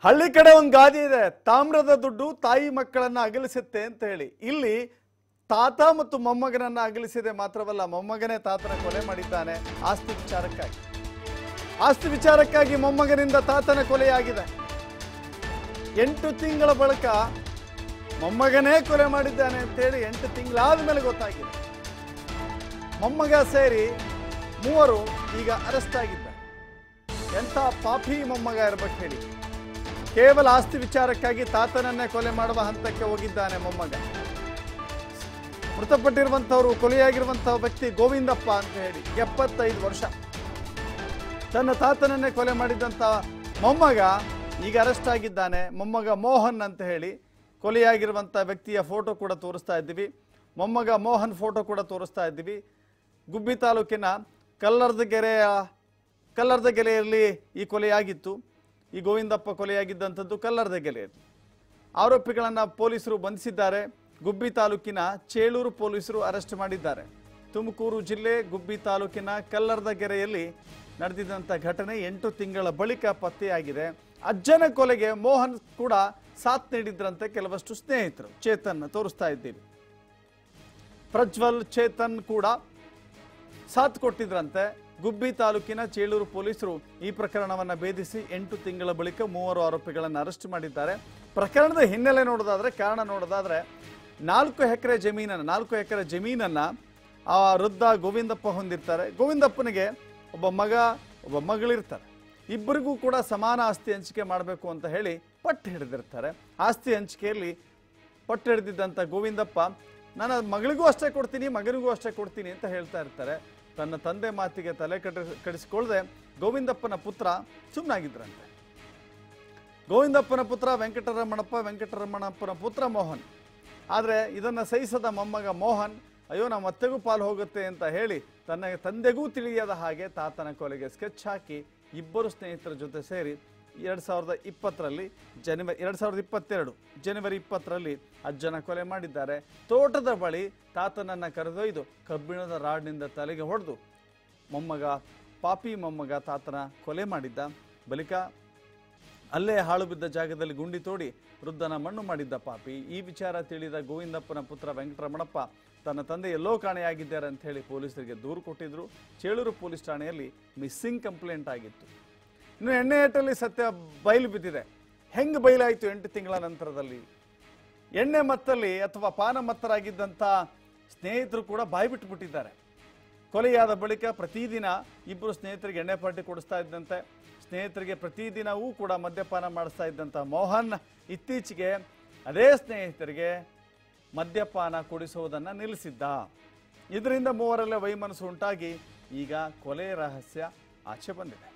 ಹಳ್ಳಿ ಕಡೆ ಒಂದು ಗಾದೆ ಇದೆ ತಾಮ್ರದ ದುಡ್ಡು ತಾಯಿ ಮಕ್ಕಳನ್ನ ಅಗಲಿಸುತ್ತೆ ಅಂತ ಹೇಳಿ ಇಲ್ಲಿ ತಾತ ಮತ್ತು ಮೊಮ್ಮಗನನ್ನ ಅಗಲಿಸಿದೆ ಮಾತ್ರವಲ್ಲ ಮೊಮ್ಮಗನೇ ತಾತನ ಕೊಲೆ ಮಾಡಿದ್ದಾನೆ ಆಸ್ತಿ ವಿಚಾರಕ್ಕಾಗಿ ಆಸ್ತಿ ವಿಚಾರಕ್ಕಾಗಿ ಮೊಮ್ಮಗನಿಂದ ತಾತನ ಕೊಲೆಯಾಗಿದೆ ಎಂಟು ತಿಂಗಳ ಬಳಿಕ ಮೊಮ್ಮಗನೇ ಕೊಲೆ ಮಾಡಿದ್ದಾನೆ ಅಂತೇಳಿ ಎಂಟು ತಿಂಗಳಾದ ಮೇಲೆ ಗೊತ್ತಾಗಿದೆ ಮೊಮ್ಮಗ ಸೇರಿ ಮೂವರು ಈಗ ಅರೆಸ್ಟ್ ಆಗಿದ್ದಾರೆ ಎಂಥ ಪಾಪಿ ಮೊಮ್ಮಗ ಇರ್ಬೇಕು ಹೇಳಿ ಕೇವಲ ಆಸ್ತಿ ವಿಚಾರಕ್ಕಾಗಿ ತಾತನನ್ನೇ ಕೊಲೆ ಮಾಡುವ ಹಂತಕ್ಕೆ ಹೋಗಿದ್ದಾನೆ ಮೊಮ್ಮಗ ಮೃತಪಟ್ಟಿರುವಂಥವರು ಕೊಲೆಯಾಗಿರುವಂತಹ ವ್ಯಕ್ತಿ ಗೋವಿಂದಪ್ಪ ಅಂತ ಹೇಳಿ ಎಪ್ಪತ್ತೈದು ವರ್ಷ ತನ್ನ ತಾತನನ್ನೇ ಕೊಲೆ ಮಾಡಿದಂಥ ಮೊಮ್ಮಗ ಈಗ ಅರೆಸ್ಟ್ ಆಗಿದ್ದಾನೆ ಮೊಮ್ಮಗ ಮೋಹನ್ ಅಂತ ಹೇಳಿ ಕೊಲೆಯಾಗಿರುವಂಥ ವ್ಯಕ್ತಿಯ ಫೋಟೋ ಕೂಡ ತೋರಿಸ್ತಾ ಇದ್ದೀವಿ ಮೊಮ್ಮಗ ಮೋಹನ್ ಫೋಟೋ ಕೂಡ ತೋರಿಸ್ತಾ ಇದ್ದೀವಿ ಗುಬ್ಬಿ ತಾಲೂಕಿನ ಕಲ್ಲರ್ದಗೆರೆಯ ಕಲ್ಲರ್ದಗೆರೆಯಲ್ಲಿ ಈ ಕೊಲೆಯಾಗಿತ್ತು ಈ ಗೋವಿಂದಪ್ಪ ಕೊಲೆಯಾಗಿದ್ದಂಥದ್ದು ಕಲ್ಲರ್ದಗೆರೆಯಲ್ಲಿ ಆರೋಪಿಗಳನ್ನು ಪೊಲೀಸರು ಬಂಧಿಸಿದ್ದಾರೆ ಗುಬ್ಬಿ ತಾಲೂಕಿನ ಚೇಳೂರು ಪೊಲೀಸರು ಅರೆಸ್ಟ್ ಮಾಡಿದ್ದಾರೆ ತುಮಕೂರು ಜಿಲ್ಲೆ ಗುಬ್ಬಿ ತಾಲೂಕಿನ ಕಲ್ಲರ್ದಗೆರೆಯಲ್ಲಿ ನಡೆದಿದ್ದಂಥ ಘಟನೆ ಎಂಟು ತಿಂಗಳ ಬಳಿಕ ಪತ್ತೆಯಾಗಿದೆ ಅಜ್ಜನ ಕೊಲೆಗೆ ಮೋಹನ್ ಕೂಡ ಸಾಥ್ ನೀಡಿದ್ರಂತೆ ಕೆಲವಷ್ಟು ಸ್ನೇಹಿತರು ಚೇತನ್ ತೋರಿಸ್ತಾ ಇದ್ದೀವಿ ಪ್ರಜ್ವಲ್ ಚೇತನ್ ಕೂಡ ಸಾಥ್ ಕೊಟ್ಟಿದ್ರಂತೆ ಗುಬ್ಬಿ ತಾಲೂಕಿನ ಚೇಳೂರು ಪೊಲೀಸರು ಈ ಪ್ರಕರಣವನ್ನು ಭೇದಿಸಿ ಎಂಟು ತಿಂಗಳ ಬಳಿಕ ಮೂವರು ಆರೋಪಿಗಳನ್ನು ಅರೆಸ್ಟ್ ಮಾಡಿದ್ದಾರೆ ಪ್ರಕರಣದ ಹಿನ್ನೆಲೆ ನೋಡೋದಾದ್ರೆ ಕಾರಣ ನೋಡೋದಾದ್ರೆ ನಾಲ್ಕು ಎಕರೆ ಜಮೀನನ್ನು ನಾಲ್ಕು ಎಕರೆ ಜಮೀನನ್ನ ಆ ವೃದ್ಧ ಗೋವಿಂದಪ್ಪ ಹೊಂದಿರ್ತಾರೆ ಗೋವಿಂದಪ್ಪನಿಗೆ ಒಬ್ಬ ಮಗ ಒಬ್ಬ ಮಗಳಿರ್ತಾರೆ ಇಬ್ಬರಿಗೂ ಕೂಡ ಸಮಾನ ಆಸ್ತಿ ಹಂಚಿಕೆ ಮಾಡಬೇಕು ಅಂತ ಹೇಳಿ ಪಟ್ಟು ಹಿಡಿದಿರ್ತಾರೆ ಆಸ್ತಿ ಹಂಚಿಕೆಯಲ್ಲಿ ಪಟ್ಟು ಹಿಡಿದಿದ್ದಂಥ ಗೋವಿಂದಪ್ಪ ನಾನು ಮಗಳಿಗೂ ಅಷ್ಟೇ ಕೊಡ್ತೀನಿ ಮಗನಿಗೂ ಅಷ್ಟೇ ಕೊಡ್ತೀನಿ ಅಂತ ಹೇಳ್ತಾ ಇರ್ತಾರೆ ತನ್ನ ತಂದೆ ಮಾತಿಗೆ ತಲೆ ಕಟ್ಟ ಕಡಿಸಿಕೊಳ್ಳದೆ ಗೋವಿಂದಪ್ಪನ ಪುತ್ರ ಸುಮ್ಮನಾಗಿದ್ರಂತೆ ಗೋವಿಂದಪ್ಪನ ಪುತ್ರ ವೆಂಕಟರಮಣಪ್ಪ ವೆಂಕಟರಮಣಪ್ಪನ ಪುತ್ರ ಮೋಹನ್ ಆದರೆ ಇದನ್ನು ಸಹಿಸದ ಮೊಮ್ಮಗ ಮೋಹನ್ ಅಯ್ಯೋ ನಮ್ಮ ಅತ್ತೆಗೂ ಪಾಲು ಹೋಗುತ್ತೆ ಅಂತ ಹೇಳಿ ತನ್ನ ತಂದೆಗೂ ತಿಳಿಯದ ಹಾಗೆ ತಾತನ ಕೊಲೆಗೆ ಸ್ಕೆಚ್ ಹಾಕಿ ಇಬ್ಬರು ಸ್ನೇಹಿತರ ಜೊತೆ ಸೇರಿ ಎರಡು ಸಾವಿರದ ಇಪ್ಪತ್ತರಲ್ಲಿ ಜನವರಿ ಎರಡು ಸಾವಿರದ ಇಪ್ಪತ್ತೆರಡು ಜನವರಿ ಇಪ್ಪತ್ತರಲ್ಲಿ ಅಜ್ಜನ ಕೊಲೆ ಮಾಡಿದ್ದಾರೆ ತೋಟದ ಬಳಿ ತಾತನನ್ನು ಕರೆದೊಯ್ದು ಕಬ್ಬಿಣದ ರಾಡ್ನಿಂದ ತಲೆಗೆ ಹೊಡೆದು ಮೊಮ್ಮಗ ಪಾಪಿ ಮೊಮ್ಮಗ ತಾತನ ಕೊಲೆ ಮಾಡಿದ್ದ ಬಳಿಕ ಅಲ್ಲೇ ಹಾಳು ಬಿದ್ದ ಜಾಗದಲ್ಲಿ ಗುಂಡಿ ತೋಡಿ ವೃದ್ಧನ ಮಣ್ಣು ಮಾಡಿದ್ದ ಪಾಪಿ ಈ ವಿಚಾರ ತಿಳಿದ ಗೋವಿಂದಪ್ಪನ ಪುತ್ರ ವೆಂಕಟರಮಣಪ್ಪ ತನ್ನ ತಂದೆ ಎಲ್ಲೋ ಕಾಣೆಯಾಗಿದ್ದಾರೆ ಅಂತ ಹೇಳಿ ಪೊಲೀಸರಿಗೆ ದೂರು ಕೊಟ್ಟಿದ್ರು ಚೇಳೂರು ಪೊಲೀಸ್ ಠಾಣೆಯಲ್ಲಿ ಮಿಸ್ಸಿಂಗ್ ಕಂಪ್ಲೇಂಟ್ ಆಗಿತ್ತು ಇನ್ನು ಎಣ್ಣೆ ಏಟಲ್ಲಿ ಸತ್ಯ ಬಯಲು ಬಿದ್ದಿದೆ ಹೆಂಗೆ ಬಯಲಾಯಿತು ಎಂಟು ತಿಂಗಳ ನಂತರದಲ್ಲಿ ಎಣ್ಣೆ ಮತ್ತಲ್ಲಿ ಅಥವಾ ಪಾನ ಮತ್ತರಾಗಿದ್ದಂಥ ಸ್ನೇಹಿತರು ಕೂಡ ಬಾಯಿ ಬಿಟ್ಟುಬಿಟ್ಟಿದ್ದಾರೆ ಕೊಲೆಯಾದ ಬಳಿಕ ಪ್ರತಿದಿನ ಇಬ್ಬರು ಸ್ನೇಹಿತರಿಗೆ ಎಣ್ಣೆ ಪಾರ್ಟಿ ಕೊಡಿಸ್ತಾ ಇದ್ದಂತೆ ಸ್ನೇಹಿತರಿಗೆ ಪ್ರತಿದಿನವೂ ಕೂಡ ಮದ್ಯಪಾನ ಮಾಡಿಸ್ತಾ ಇದ್ದಂಥ ಮೋಹನ್ ಇತ್ತೀಚೆಗೆ ಅದೇ ಸ್ನೇಹಿತರಿಗೆ ಮದ್ಯಪಾನ ಕುಡಿಸುವುದನ್ನು ನಿಲ್ಲಿಸಿದ್ದ ಇದರಿಂದ ಮೂವರಲ್ಲೇ ವೈಮನಸ್ಸು ಉಂಟಾಗಿ ಈಗ ಕೊಲೆ ರಹಸ್ಯ ಆಚೆ ಬಂದಿದೆ